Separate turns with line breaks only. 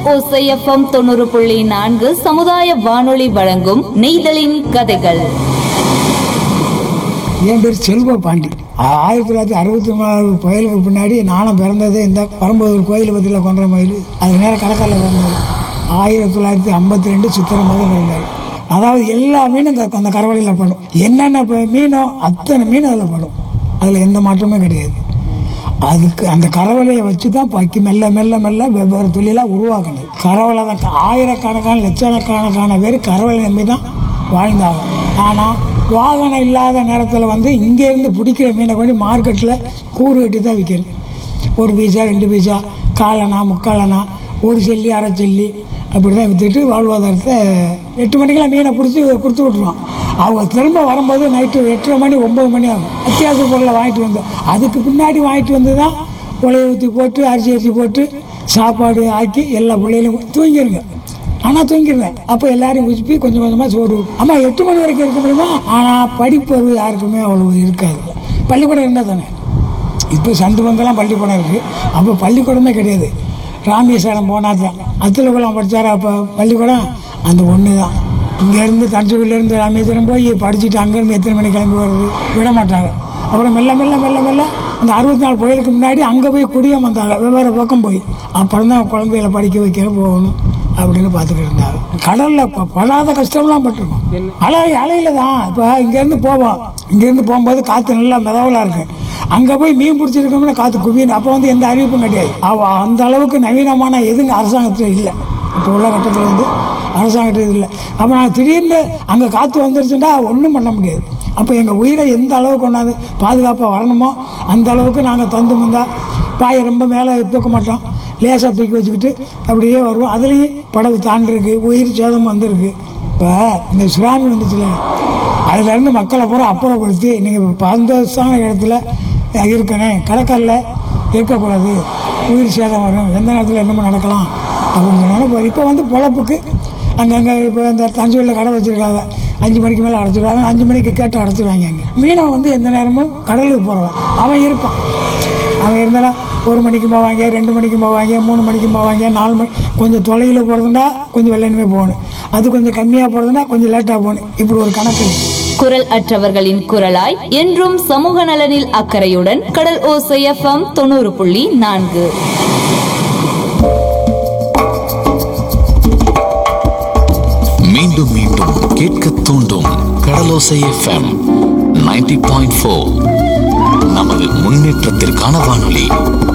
ஓசைஎஃப்எம் தொண்ணூறு புள்ளி நான்கு சமுதாய வானொலி வழங்கும் நெய்தலின் கதைகள்
என் பேர் செல்வ பாண்டி ஆயிரத்தி தொள்ளாயிரத்தி அறுபத்தி நாலு புயலுக்கு பின்னாடி நானும் பிறந்ததே இந்த பரம்பூர் கோயில் பற்றியில் கொன்ற மயில் அது நேரம் கடற்கரையில் பிறந்தது ஆயிரத்தி தொள்ளாயிரத்தி ஐம்பத்தி ரெண்டு சித்திரை மாதம் பிறந்தார் அதாவது எல்லா மீனும் இந்த அந்த கரவலையில் படும் என்னென்ன இப்போ மீனோ அத்தனை மீன் அதில் படும் அதில் எந்த மாற்றமும் கிடையாது அதுக்கு அந்த கரவலையை வச்சு தான் பக்கி மெல்ல மெல்ல மெல்ல வெவ்வேறு தொழிலாக உருவாக்கணும் கரவலை தான் ஆயிரக்கணக்கான லட்சக்கணக்கான பேர் கரவலை நம்பி தான் வாழ்ந்தாங்க ஆனால் வாகனம் இல்லாத நேரத்தில் வந்து இங்கேருந்து பிடிக்கிற மீனை கொண்டு மார்க்கெட்டில் கூறு கட்டி தான் விற்கணும் ஒரு பீஸா ரெண்டு பீஸா காலனா முக்காலனா ஒரு செல்லி அரை செல்லி அப்படி தான் விற்றுட்டு வாழ்வாதாரத்தை எட்டு மணிக்கெல்லாம் மீனை பிடிச்சி கொடுத்து விட்ருவோம் அவங்க திரும்ப வரும்போது நைட்டு எட்டரை மணி ஒம்பது மணி ஆகும் அத்தியாவசிய பொருளை வாங்கிட்டு வந்தோம் அதுக்கு பின்னாடி வாங்கிட்டு வந்து தான் உலையை ஊற்றி போட்டு அரிசி அரிசி போட்டு சாப்பாடு ஆக்கி எல்லா பிள்ளைகளும் தூங்கிடுங்க ஆனால் தூங்கிடுவேன் அப்போ எல்லாரையும் உசுப்பி கொஞ்சம் கொஞ்சமாக சோறு அம்மா எட்டு மணி வரைக்கும் இருக்க முடியுமா ஆனால் படிப்பறிவு யாருக்குமே அவ்வளவு இருக்காது பள்ளிக்கூடம் இருந்தால் தானே இப்போ சந்து பங்கெல்லாம் பள்ளிக்கூடம் இருக்குது அப்போ பள்ளிக்கூடமே கிடையாது ராமேஸ்வரம் போனால் தான் அத்துலகுளம் படித்தார் அப்போ பள்ளிக்கூடம் அந்த ஒன்று தான் இங்கேருந்து தஞ்சாவூர்லேருந்து ராமேஸ்வரம் போய் படிச்சுட்டு அங்கேருந்து எத்தனை மணிக்கு கிளம்பி வருது விட மாட்டாங்க அப்புறம் மெல்ல மெல்ல மெல்ல மெல்ல அந்த அறுபத்தி நாலு புயலுக்கு முன்னாடி அங்கே போய் குடியம் வந்தாங்க வெவ்வேறு பக்கம் போய் அப்புறம் தான் குழந்தைகளை படிக்க வைக்க போகணும் அப்படின்னு பார்த்துக்கிட்டு இருந்தாங்க கடலில் இப்போ படாத கஷ்டம்லாம் பட்டிருக்கோம் அலை அலையில தான் இப்போ இங்கேருந்து போவோம் இங்கேருந்து போகும்போது காற்று நல்லா மிதவலாக இருக்கு அங்கே போய் மீன் பிடிச்சிருக்கோம்னா காற்று குவியணும் அப்போ வந்து எந்த அறிவிப்பும் கிடையாது அவ அந்த அளவுக்கு நவீனமான எதுங்க அரசாங்கத்தில் இல்லை இப்போ உள்ள கட்டத்தில் வந்து அரசாங்கத்தில் இல்லை அப்போ நான் திடீர்னு அங்கே காற்று வந்துருச்சுன்னா ஒன்றும் பண்ண முடியாது அப்போ எங்கள் உயிரை எந்த அளவுக்கு கொண்டாந்து பாதுகாப்பாக வரணுமோ அந்த அளவுக்கு நாங்கள் தந்து வந்தா பாயை ரொம்ப மேலே தூக்க மாட்டோம் லேசாக தூக்கி வச்சுக்கிட்டு அப்படியே வருவோம் அதுலேயும் படகு தாண்டிருக்கு உயிர் சேதம் வந்திருக்கு இப்போ இந்த சுனாமி வந்துச்சுல அதுலேருந்து மக்களை பூரா அப்புறப்படுத்தி நீங்கள் பந்தோசான இடத்துல இருக்கணும் கடற்கரில் இருக்கக்கூடாது உயிர் சேதம் வரும் எந்த நேரத்தில் என்னமோ நடக்கலாம் அப்படின்னு சொன்னாலும் இப்போ வந்து பொழப்புக்கு அங்கங்கே இப்போ இந்த தஞ்சூரில் கடை வச்சுருக்காங்க அஞ்சு மணிக்கு மேலே அடைச்சிடுவாங்க அஞ்சு மணிக்கு கேட்டு அடைச்சிடுவாங்க அங்கே மீனவன் வந்து எந்த நேரமும் கடலுக்கு போகிறவன் அவன் இருப்பான் அவன் இருந்தாலும் ஒரு மணிக்கு போவாங்க ரெண்டு மணிக்கு போவாங்க மூணு மணிக்கு போவாங்க நாலு மணி கொஞ்சம் தொலைவில் போகிறதுனா கொஞ்சம் வெள்ளனுமே போகணும் அது கொஞ்சம் கம்மியாக போகிறதுனா கொஞ்சம் லேட்டாக போகணும் இப்படி ஒரு கணக்கு இருக்கு.
குரல் அற்றவர்களின் குரலாய் என்றும் சமூக நலனில் அக்கறையுடன் கடல் ஓசைஎஃப்எம் தொண்ணூறு புள்ளி நான்கு
மீண்டும் மீண்டும் கேட்க தூண்டும் கடலோசை எஃப்எம் 90.4 பாயிண்ட் நமது முன்னேற்றத்திற்கான வானொலி